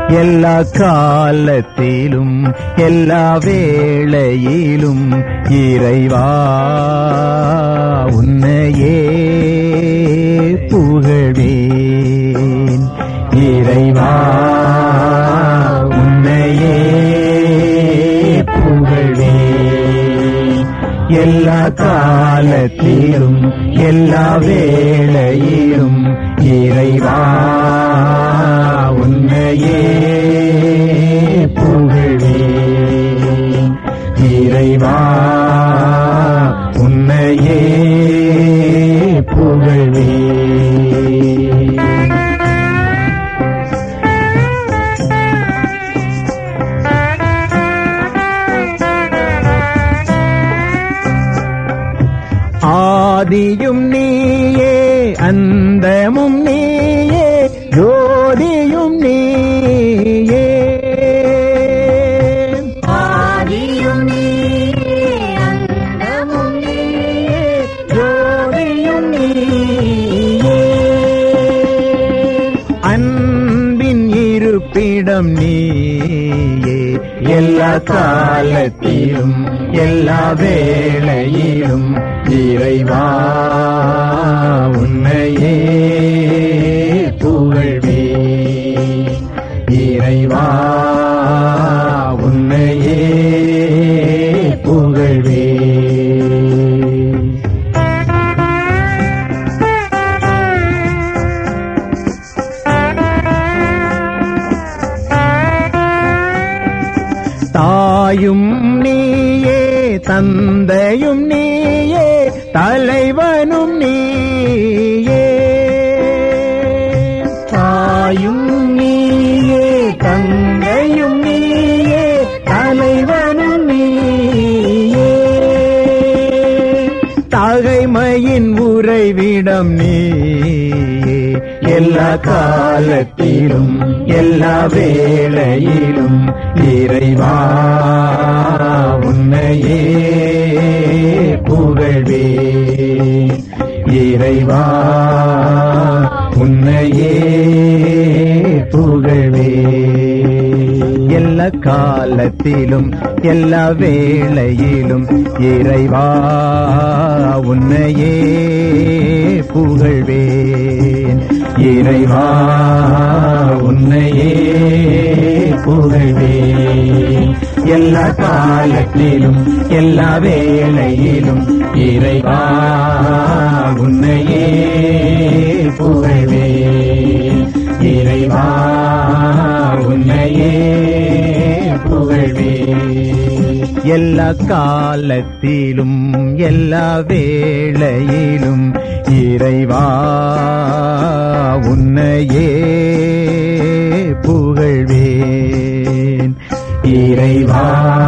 எல்லா காலத்திலும் எல்லா வேளையிலும் இறைவா உன்னையே புகழ்வேன் இறைவா உன்னையே புகழ்வேன் எல்லா காலத்திலும் எல்லா வேளையிலும் இறைவா உன்னையே புகழ்வேன் இறைவா உன்னையே புகழ்வேன் ஆதியும் நீயே அந்தமும் நீயே ஜோதியும் நீயே ஆதியும் நீயே அந்தமும் நீயே ஜோதியும் நீயே அன்பின் இருப்பிடம் நீயே எல்லா காலத்திலும் எல்லா வேளையிலும் இறைவா உன்னையே புகழ்வே இறைவா உன்னையே புகழ்வே தாயும் நீயே தந்தையும் நீயே தலைவனும் நீயே தாயும் நீயே தந்தையும் நீயே தலைவனும் நீயே தகைமையின் உறைவிடம் நீயே எல்லா காலத்திலும் எல்லா வேளையிலும் இறைவா உன்னையே புகழ்வே இறைவா உன்னையே புகழ்வே எல்லா காலத்திலும் எல்லா வேளையிலும் இறைவா உன்னையே புகழ்வேன் இறைவா உன்னையே புகழ்வேன் எல்லா காலத்திலும் எல்லா வேளையிலும் இறைவா உன்னையே புகழ்வேன் இறைவா உன்னையே புகழ்வே எல்லா காலத்திலும் எல்லா வேளையிலும் இறைவா உன்னையே புகழ்வேன் இறைவா